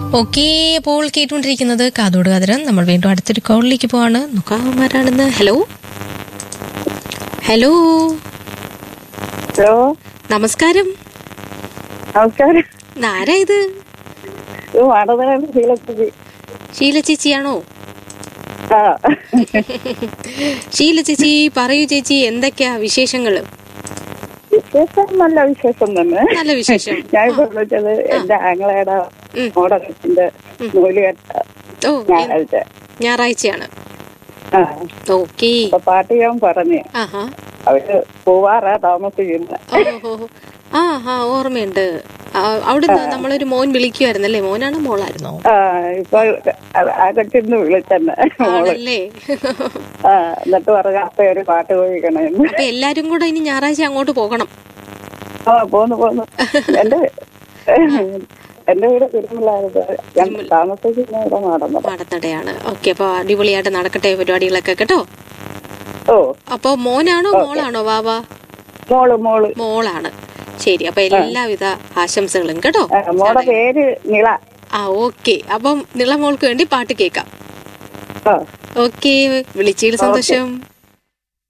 Okay അപ്പോൾ കേട്ടുകൊണ്ടിരിക്കുന്നത് കാതോട് കാതരം നമ്മൾ വീണ്ടും അടുത്തൊരു കോളിലേക്ക് പോവാണ് നോക്കാം ആരാണെന്ന് ഹലോ ഹലോ ഹലോ നമസ്കാരം നമസ്കാരം ആരാ ഇത് ഇത് വടതനാണ് ശീലപ്പതി ഷീല ചേച്ചിയാണോ ആ ഷീല ചേച്ചി പറയൂ ചേച്ചി എന്തൊക്കെയാ വിശേഷങ്ങള് വിശേഷം നല്ല വിശേഷം തന്നെ നല്ല വിശേഷം ഞാൻ ഇപ്പൊ വിളിച്ചത് എന്റെ ആങ്ങളയുടെ ഉം. മോടകത്തിന്റെ നൂല് കെട്ട ഓ ഞായറാഴ്ച ഞായറാഴ്ചയാണ് ആ ഓക്കെ അപ്പൊ പാട്ട് ഞാൻ പറഞ്ഞു ആഹാ അവര് പോവാറാ താമസിക്കുന്ന ഓഹോ ആ ഹാ ഓർമ്മയുണ്ട് ആ, അവിടുന്ന് നമ്മളൊരു മോൻ വിളിക്കുമായിരുന്നല്ലേ മോനാണോ മോളായിരുന്നോ ആ ഇപ്പൊ ആ കൊച്ചിന്ന് വിളിച്ചെന്നെ മോള് ആണല്ലേ ആ എന്നിട്ട് പറഞ്ഞ അപ്പൊ ഒരു പാട്ട് ചോദിക്കണമെന്ന് അപ്പൊ എല്ലാരും കൂടെ ഇനി ഞായറാഴ്ച അങ്ങോട്ട് പോകണം ആ പോന്നു പോന്നു എന്റെ എന്റെ വീട് തിരുമലായത് ഞാൻ താമസിക്കുന്ന ഇവിടെ നടന്നത് പാടത്തടയാണ് ഓക്കെ അപ്പൊ അടിപൊളിയായിട്ട് നടക്കട്ടെ പരിപാടികളൊക്കെ കേട്ടോ ഓ അപ്പൊ മോനാണോ മോളാണോ വാവ മോള് മോള് മോളാണ് ശരി അപ്പൊ എല്ലാവിധ ആശംസകളും കേട്ടോ ആ, മോളുടെ പേര് നിള ആ ഓക്കെ അപ്പം നിള മോൾക്ക് വേണ്ടി പാട്ട് കേൾക്കാം ആ ഓക്കെ വിളിച്ചതിൽ സന്തോഷം